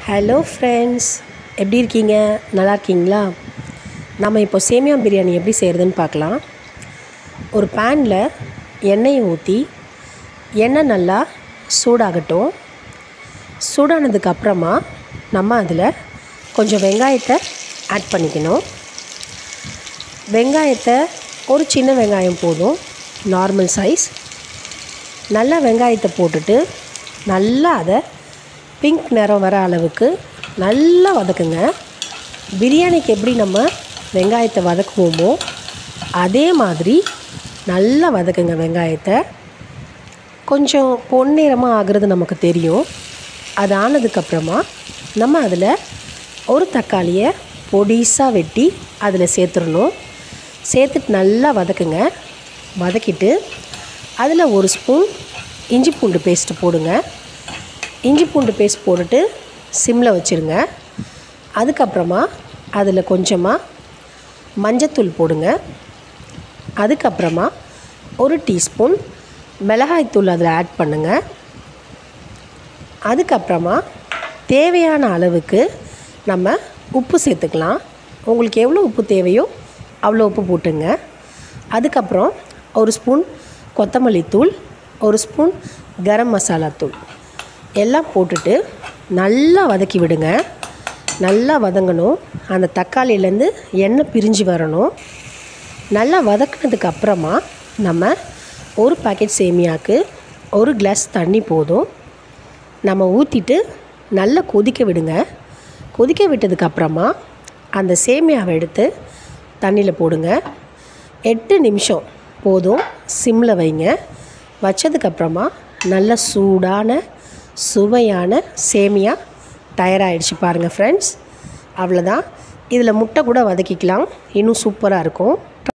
hello friends எப்படி இருக்கீங்க நல்லா இருக்கீங்களா நம்ம இப்போ சேமியா பிரியாணி எப்படி செய்கிறதுன்னு பார்க்கலாம் ஒரு பேனில் எண்ணெயை ஊற்றி எண்ணெய் நல்லா சூடாகட்டும் சூடானதுக்கு அப்புறமா நம்ம அதில் கொஞ்சம் வெங்காயத்தை ஆட் பண்ணிக்கணும் வெங்காயத்தை ஒரு சின்ன வெங்காயம் போதும் நார்மல் சைஸ் நல்லா வெங்காயத்தை போட்டுட்டு நல்லா அதை பிங்க் நிறம் வர அளவுக்கு நல்லா வதக்குங்க பிரியாணிக்கு எப்படி நம்ம வெங்காயத்தை வதக்குவோமோ அதே மாதிரி நல்லா வதக்குங்க வெங்காயத்தை கொஞ்சம் பொன்னிறமாக ஆகிறது நமக்கு தெரியும் அது ஆனதுக்கப்புறமா நம்ம அதில் ஒரு தக்காளியை பொடிசாக வெட்டி அதில் சேர்த்துடணும் சேர்த்துட்டு நல்லா வதக்குங்க வதக்கிட்டு அதில் ஒரு ஸ்பூன் இஞ்சி பூண்டு பேஸ்ட்டு போடுங்க இஞ்சி பூண்டு பேஸ்ட் போட்டுட்டு சிம்மில் வச்சுருங்க அதுக்கப்புறமா அதில் கொஞ்சமாக மஞ்சத்தூள் போடுங்க அதுக்கப்புறமா ஒரு டீஸ்பூன் மிளகாய்த்தூள் அதில் ஆட் பண்ணுங்கள் அதுக்கப்புறமா தேவையான அளவுக்கு நம்ம உப்பு சேர்த்துக்கலாம் உங்களுக்கு எவ்வளோ உப்பு தேவையோ அவ்வளோ உப்பு போட்டுங்க அதுக்கப்புறம் ஒரு ஸ்பூன் கொத்தமல்லி தூள் ஒரு ஸ்பூன் கரம் மசாலா தூள் எல்லாம் போட்டுட்டு நல்லா வதக்கி விடுங்க நல்லா வதங்கணும் அந்த தக்காளியிலேருந்து எண்ணெய் பிரிஞ்சு வரணும் நல்லா வதக்குனதுக்கு அப்புறமா நம்ம ஒரு பாக்கெட் சேமியாவுக்கு ஒரு கிளாஸ் தண்ணி போதும் நம்ம ஊற்றிட்டு நல்லா கொதிக்க விடுங்க கொதிக்க விட்டதுக்கப்புறமா அந்த சேமியாவை எடுத்து தண்ணியில் போடுங்க எட்டு நிமிஷம் போதும் சிம்மில் வைங்க வச்சதுக்கப்புறமா நல்ல சூடான சுவையான சேமியா தயாராகிடுச்சு பாருங்கள் ஃப்ரெண்ட்ஸ் அவ்வளோதான் இதில் முட்டை கூட வதக்கிக்கலாம் இன்னும் சூப்பராக இருக்கும்